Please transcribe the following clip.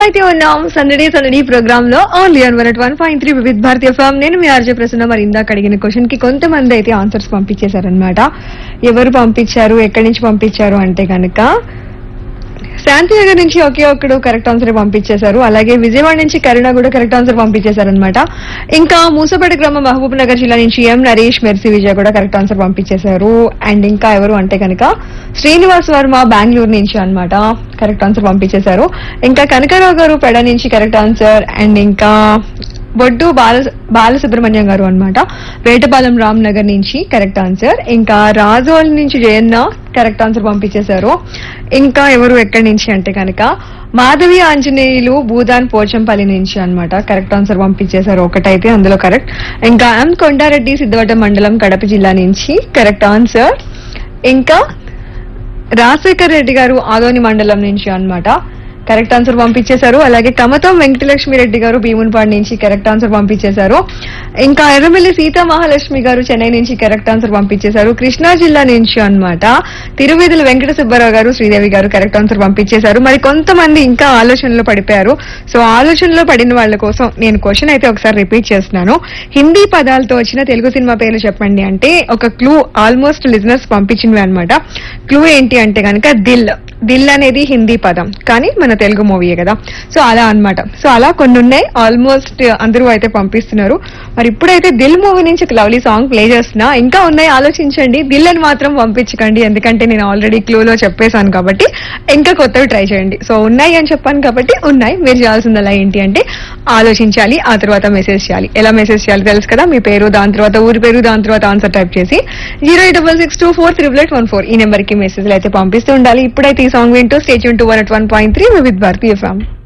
అయితే ఉన్నాం సందడి సందడి ప్రోగ్రామ్ లో only one one one point three Vividha Bharatiya form నేను మీ ఆర్జే ప్రసన్న మరి ఇందాక అడిగిన క్వశ్చన్ కి కొంతమంది అయితే ఆన్సర్స్ పంపించేశారనమాట ఎవరు పంపించారు ఎక్కడి నుంచి పంపించారు అంటే కనుక శాంతినగర్ నుంచి ఒకే ఒక్కడు కరెక్ట్ ఆన్సర్ పంపించేశారు అలాగే విజయవాడ నుంచి కరుణ కూడా కరెక్ట్ ఆన్సర్ పంపించేశారనమాట ఇంకా మూసపేట గ్రామం మహబూబ్ నగర్ జిల్లా నుంచి ఎం నరేష్ మెర్సీ విజయ్ కూడా కరెక్ట్ ఆన్సర్ పంపించేశారు అండ్ ఇంకా ఎవరు అంటే కనుక శ్రీనివాస్ వర్మ బెంగళూరు నుంచి అన్నమాట కరెక్ట్ ఆన్సర్ పంపించేశారు ఇంకా కనకరావు గారు పెడ నుంచి కరెక్ట్ ఆన్సర్ అండ్ ఇంకా బొడ్డు బాల బాలసుబ్రహ్మణ్యం గారు అన్నమాట వేటపాలెం రామ్ నగర్ నుంచి కరెక్ట్ ఆన్సర్ ఇంకా రాజోల్ నుంచి జయన్న కరెక్ట్ ఆన్సర్ పంపించేశారు ఇంకా ఎవరు ఎక్కడి నుంచి అంటే కనుక మాధవి ఆంజనేయులు భూదాన్ పోచంపల్లి నుంచి అన్నమాట కరెక్ట్ ఆన్సర్ పంపించేశారు ఒకటైతే అందులో కరెక్ట్ ఇంకా ఎం కొండారెడ్డి సిద్ధవట మండలం కడప జిల్లా నుంచి కరెక్ట్ ఆన్సర్ ఇంకా రాజశేఖర్ రెడ్డి గారు ఆదోని మండలం నుంచి అన్నమాట కరెక్ట్ ఆన్సర్ పంపించేశారు అలాగే కమతం వెంకటలక్ష్మి రెడ్డి గారు భీమున్పాడు నుంచి కరెక్ట్ ఆన్సర్ పంపించేశారు ఇంకా ఎర్రమిల్లి సీతా మహాలక్ష్మి గారు చెన్నై నుంచి కరెక్ట్ ఆన్సర్ పంపించేశారు కృష్ణా జిల్లా నుంచి అన్నమాట తిరువేదుల వెంకట సుబ్బారావు గారు శ్రీదేవి గారు కరెక్ట్ ఆన్సర్ పంపించేశారు మరి కొంతమంది ఇంకా ఆలోచనలో పడిపోయారు సో ఆలోచనలో పడిన వాళ్ళ కోసం నేను క్వశ్చన్ అయితే ఒకసారి రిపీట్ చేస్తున్నాను హిందీ పదాలతో వచ్చిన తెలుగు సినిమా పేర్లు చెప్పండి అంటే ఒక క్లూ ఆల్మోస్ట్ లిజనర్స్ పంపించినవి అనమాట క్లూ ఏంటి అంటే కనుక దిల్ దిల్ అనేది హిందీ పదం కానీ మన తెలుగు మూవీయే కదా సో అలా అన్నమాట సో అలా కొన్ని ఉన్నాయి ఆల్మోస్ట్ అందరూ అయితే పంపిస్తున్నారు మరి ఇప్పుడైతే దిల్ మూవీ నుంచి ఒక లవ్లీ సాంగ్ ప్లే చేస్తున్నా ఇంకా ఉన్నాయి ఆలోచించండి దిల్ అని మాత్రం పంపించకండి ఎందుకంటే నేను ఆల్రెడీ క్లూలో చెప్పేశాను కాబట్టి ఇంకా కొత్తవి ట్రై చేయండి సో ఉన్నాయి అని చెప్పాను కాబట్టి ఉన్నాయి మీరు చేయాల్సింది అలా ఏంటి అంటే ఆలోచించాలి ఆ తర్వాత మెసేజ్ చేయాలి ఎలా మెసేజ్ చేయాలి తెలుసు కదా మీ పేరు దాని తర్వాత ఊరి పేరు దాని తర్వాత ఆన్సర్ టైప్ చేసి zero eight double six two four triple eight one four ఈ నెంబర్ కి మెసేజ్లు అయితే పంపిస్తూ ఉండాలి ఇప్పుడైతే ఈ సాంగ్ వింటూ stage two one one point three with భారతీయ ఫ్యామ్